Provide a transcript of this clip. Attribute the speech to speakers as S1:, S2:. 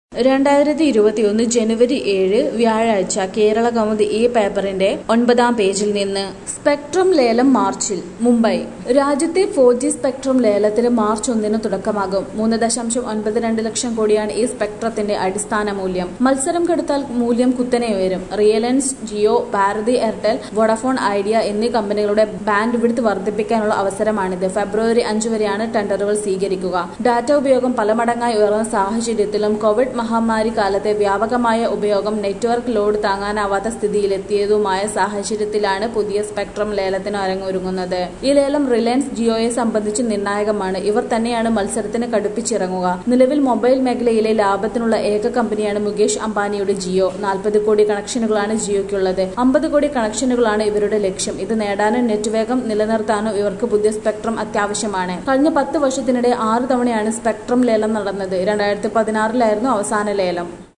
S1: രണ്ടായിരത്തി ഇരുപത്തിയൊന്ന് ജനുവരി ഏഴ് വ്യാഴാഴ്ച കേരള കൗമുദി ഈ പേപ്പറിന്റെ ഒൻപതാം പേജിൽ നിന്ന് സ്പെക്ട്രം ലേലം മാർച്ചിൽ മുംബൈ രാജ്യത്തെ ഫോർ ജി സ്പെക്ട്രം ലേലത്തിന് മാർച്ച് ഒന്നിന് തുടക്കമാകും മൂന്ന് ദശാംശം ഒൻപത് രണ്ട് ലക്ഷം കോടിയാണ് ഈ സ്പെക്ട്രത്തിന്റെ അടിസ്ഥാന മൂല്യം മത്സരം കടുത്താൽ മൂല്യം കുത്തനെ ഉയരും Reliance Jio Bharti Airtel Vodafone Idea എന്നീ കമ്പനികളുടെ ബാൻഡ് വിഡ്ത്ത് വർദ്ധിപ്പിക്കാനുള്ള അവസരമാണിത് ഫെബ്രുവരി അഞ്ച് വരെയാണ് ടെൻഡറുകൾ സ്വീകരിക്കുക ഡാറ്റ ഉപയോഗം പല മടങ്ങായി ഉയർന്ന സാഹചര്യത്തിലും കോവിഡ് മഹാമാരി കാലത്തെ വ്യാപകമായ ഉപയോഗം നെറ്റ്വർക്ക് ലോഡ് താങ്ങാനാവാത്ത സ്ഥിതിയിലെത്തിയതുമായ സാഹചര്യത്തിലാണ് പുതിയ സ്പെക്ട്രം ലേലത്തിന് അരങ്ങൊരുങ്ങുന്നത് ഈ ലേലം റിലയൻസ് ജിയോയെ സംബന്ധിച്ച് നിർണായകമാണ് ഇവർ തന്നെയാണ് മത്സരത്തിന് കടുപ്പിച്ചിറങ്ങുക നിലവിൽ മൊബൈൽ മേഖലയിലെ ലാഭത്തിനുള്ള ഏക കമ്പനിയാണ് മുകേഷ് അംബാനിയുടെ ജിയോ നാൽപ്പത് കോടി കണക്ഷനുകളാണ് ജിയോയ്ക്കുള്ളത് അമ്പത് കോടി കണക്ഷനുകളാണ് ഇവരുടെ ലക്ഷ്യം ഇത് നേടാനും നെറ്റ് വേഗം നിലനിർത്താനും ഇവർക്ക് പുതിയ സ്പെക്ട്രം അത്യാവശ്യമാണ് കഴിഞ്ഞ പത്ത് വർഷത്തിനിടെ ആറ് തവണയാണ് സ്പെക്ട്രം ലേലം നടന്നത് രണ്ടായിരത്തി പതിനാറിലായിരുന്നു അവസാന ലേലം